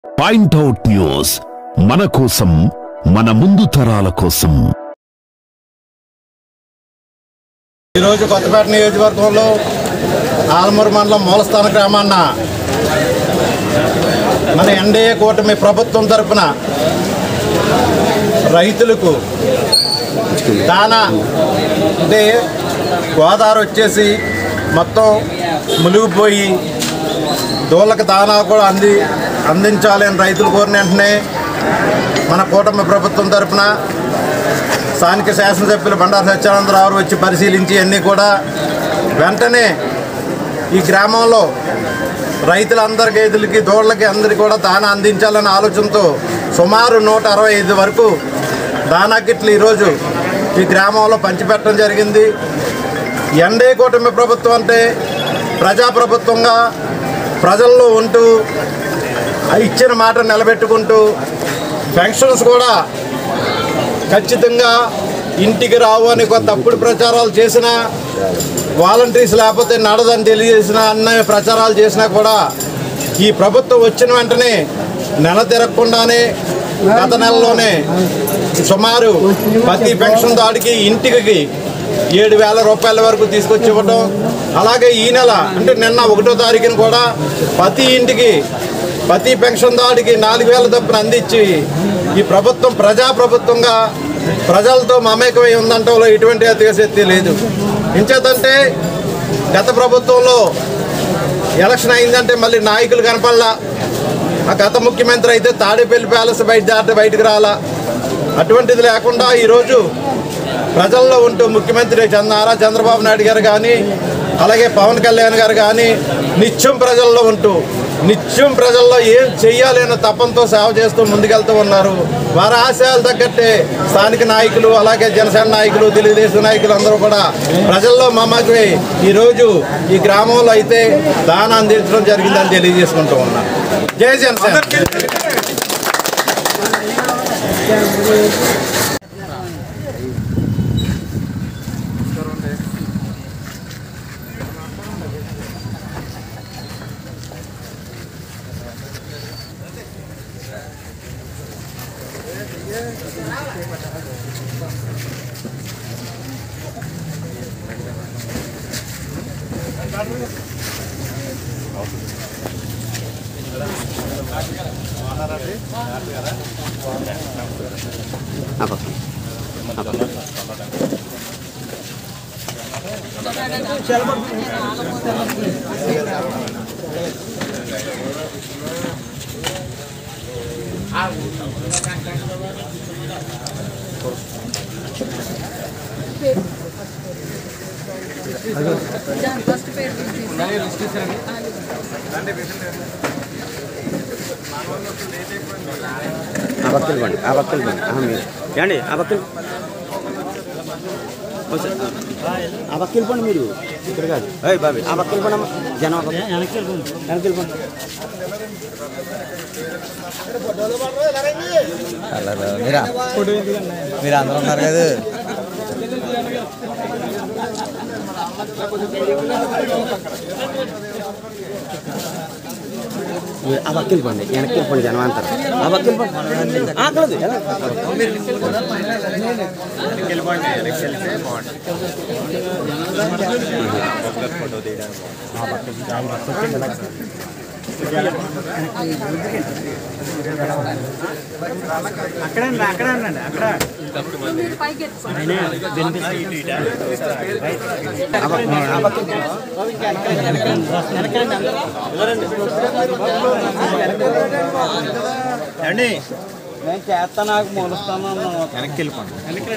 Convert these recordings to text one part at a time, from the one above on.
Point out news మన కోసం మన ముందు తరాల కోసం ఈరోజు కొత్తపేట నియోజకవర్గంలో ఆలమూరు మండలం మూలస్థాన గ్రామాన్న మన ఎన్డీఏ కూటమి ప్రభుత్వం తరపున రైతులకు దానా అంటే గోదావరి వచ్చేసి మొత్తం మునిగిపోయి దూళ్ళకి దానా కూడా అంది అందించాలి అని రైతులు కోరిన వెంటనే మన కూటమి ప్రభుత్వం తరపున స్థానిక శాసనసభ్యులు బండారు సత్యానందరావు వచ్చి పరిశీలించి అన్నీ కూడా వెంటనే ఈ గ్రామంలో రైతులందరి గేదెలకి దూడలకి అందరికీ కూడా దానా అందించాలనే ఆలోచనతో సుమారు నూట అరవై ఐదు వరకు దానా కిట్లు ఈరోజు ఈ గ్రామంలో పంచిపెట్టడం జరిగింది ఎన్డీ కూటమి ప్రభుత్వం అంటే ప్రజాప్రభుత్వంగా ప్రజల్లో ఉంటూ ఆ ఇచ్చిన మాట నిలబెట్టుకుంటూ పెన్షన్స్ కూడా ఖచ్చితంగా ఇంటికి రావు అని కొంత తప్పుడు ప్రచారాలు చేసిన వాలంటీర్స్ లేకపోతే నడదని తెలియజేసిన అన్న ప్రచారాలు చేసినా కూడా ఈ ప్రభుత్వం వచ్చిన వెంటనే నెల తిరగకుండానే గత నెలలోనే సుమారు ప్రతి పెన్షన్ దాడికి ఇంటికి ఏడు వేల రూపాయల వరకు తీసుకొచ్చి ఇవ్వటం అలాగే ఈ నెల అంటే నిన్న ఒకటో తారీఖున కూడా ప్రతి ఇంటికి ప్రతి పెన్షన్ దాడికి నాలుగు వేల తప్పున అందించి ఈ ప్రభుత్వం ప్రజాప్రభుత్వంగా ప్రజలతో మమేకమై ఉందంటంలో ఎటువంటి అతిశక్తి లేదు ఇంచేతంటే గత ప్రభుత్వంలో ఎలక్షన్ అయిందంటే మళ్ళీ నాయకులు కనపడలా ఆ గత ముఖ్యమంత్రి అయితే తాడేపల్లి ప్యాలెస్ బయట దాటి బయటకు రాలా అటువంటిది లేకుండా ఈరోజు ప్రజల్లో ఉంటూ ముఖ్యమంత్రి చంద్ర నారా చంద్రబాబు నాయుడు గారు కానీ అలాగే పవన్ కళ్యాణ్ గారు కానీ నిత్యం ప్రజల్లో ఉంటూ నిత్యం ప్రజల్లో ఏం చెయ్యాలి అన్న తపంతో సేవ చేస్తూ ముందుకెళ్తూ ఉన్నారు వారి ఆశయాలు తగ్గట్టే స్థానిక నాయకులు అలాగే జనసేన నాయకులు తెలుగుదేశం నాయకులు అందరూ కూడా ప్రజల్లో మమ్మకమై ఈరోజు ఈ గ్రామంలో అయితే దానం అందించడం జరిగిందని తెలియజేసుకుంటూ ఉన్నాను జై జనసేన ఫస్ట్ పేరు తీసేసి ఆ భక్తులు పండి ఆ భక్తులు పండి ఆహా, మీరు ఏమండి ఆ భక్తులు ఓ సార్, ఆ భక్తులు పండి మీరు ఇక్కడ కాదు ఏయ్ బాబీ ఆ భక్తులు పండి అమ్మ జనం ఆ భక్తులు. వెనక్కి వెళ్ళిపోండి మీరా మీరు అందరూ ఉన్నారు కదా మీరు ఆ భక్తులు పండి వెనక్కి వెళ్ళిపోండి జనం అంటారు ఆ భక్తులు పండి ఆ, కాదు ఎలా? మీరు పైకి ఎత్తుకోండి ఆ భక్తులు ఆ భక్తులు అండి నేను చేస్తా నాకు మూలుస్తాను వెనక్కి వెళ్ళిపోండి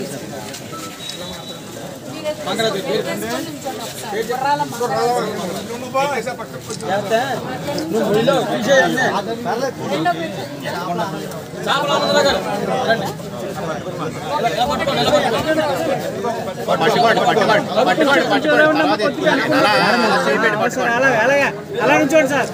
అలా నుంచోండి సార్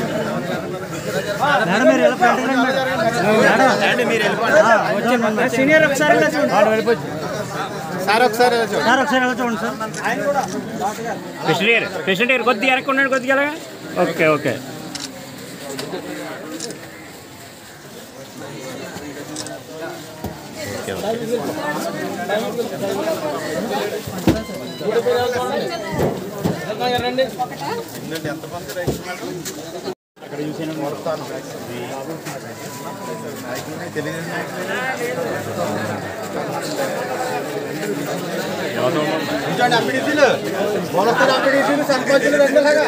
మేడం మీరు ఎలా పెట్టండి మేడం సీనియర్ ఒకసారి ఇలా చూడండి సార్ ఒకసారి సార్ ఒకసారి ఎలా చూడండి సార్ ప్రెసిడెంట్ ప్రెసిడెంట్ కొద్దిగా వెనక్కి ఉన్నాడు కొద్దిగా అలాగా ఓకే ఓకే కూర్చోండి ఎంపీడీసీలు మొలస్తారు ఎంపీడీసీలు సర్పంచులు రెండులాగా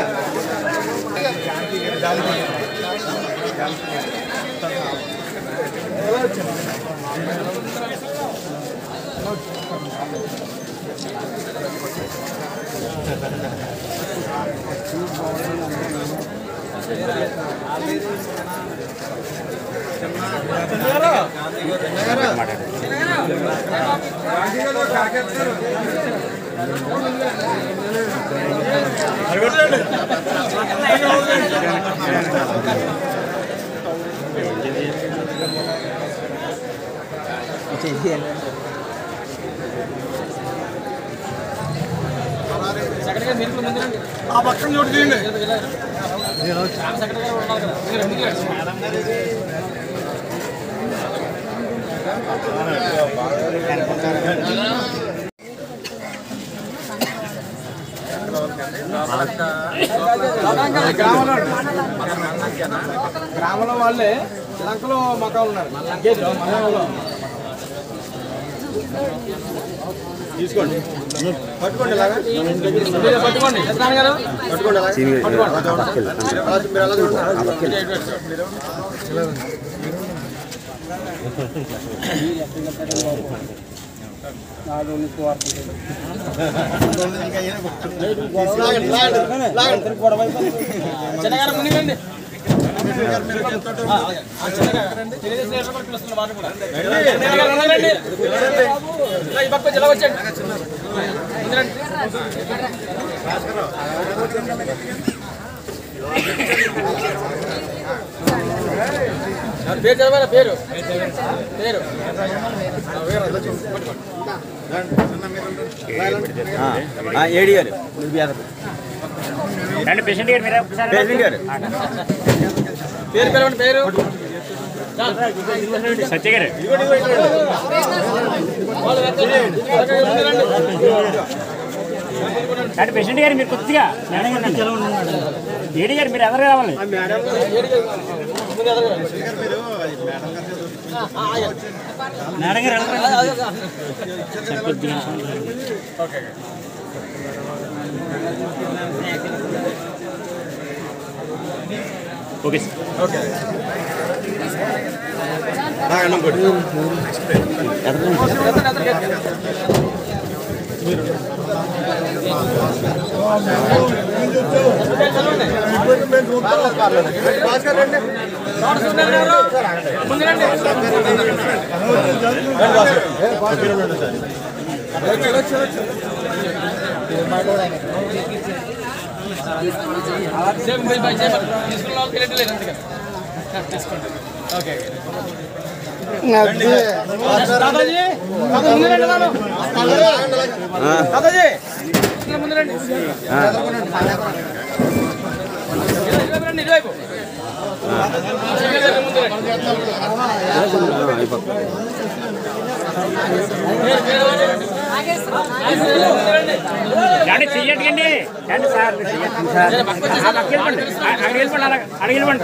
ఆ పక్కన చోటు తీయండి గ్రామంలో వాళ్ళే లంకలో మకాలు ఉన్నారు మకాంలో తీసుకోండి పట్టుకోండి ఇలాగా పట్టుకోండి పట్టుకోండి అలాగా పట్టుకోండి మీరు అలా చూడండి చిన్నగారు ముందుకండి ఈ పక్క జిల్లా వచ్చండి ముందురండి. పేరు చదవాలా పేరు పేరు ఏడి గారు మీరు బేదరు పేషెంట్ గారు పేరు పిలవండి పేరు వాళ్ళు వెళ్తారు. ముందురండి. పేషెంట్ గారు మీరు కొద్దిగా ఏడి గారు మీరు ఎదరు రావాలి ముందు ఎదగండి. మేడం గారు ఓకే సార్ భాస్కర్ రండి రావణ సుందర్ గారు ముందురండి సేమ్ పోయి బై చేయమని తీసుకున్న వాళ్ళకి వెళ్ళట్లేదు అంతగా తీసుకోండి ఓకే దాదాజీ దాదా ముందురండి నాను దాదాజీ ఇలా ముందురండి ఇటువైపు రండి ఇటువైపు ముందురండి రండి చెయ్యట్టుకండి రండి సార్ మీరు చెయ్యట్టు సార్ ఆ పక్క వెళ్ళిపోండి ఆ- అక్కడికి వెళ్ళిపోండి అలా అక్కడికి వెళ్ళిపోండి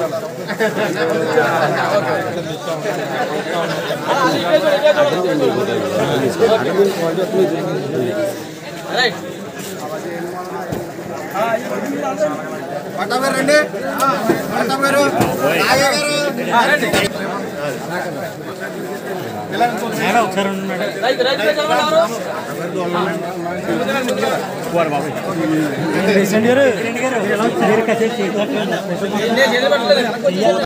రైట్ పట్టాభి రండి పట్టాభి గారు నాగయ్య గారు రైట్ రైట్ చదవన్నారు నేను చేతి పట్టలేదు వెనక్కి వచ్చి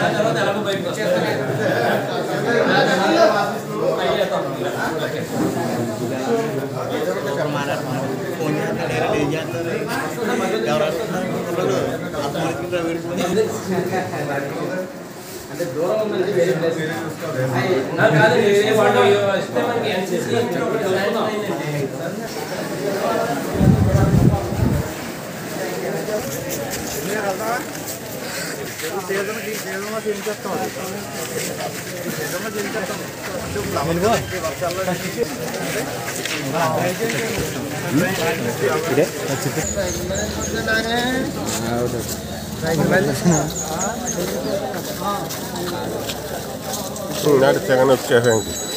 నాటి తెగన వచ్చేసానికి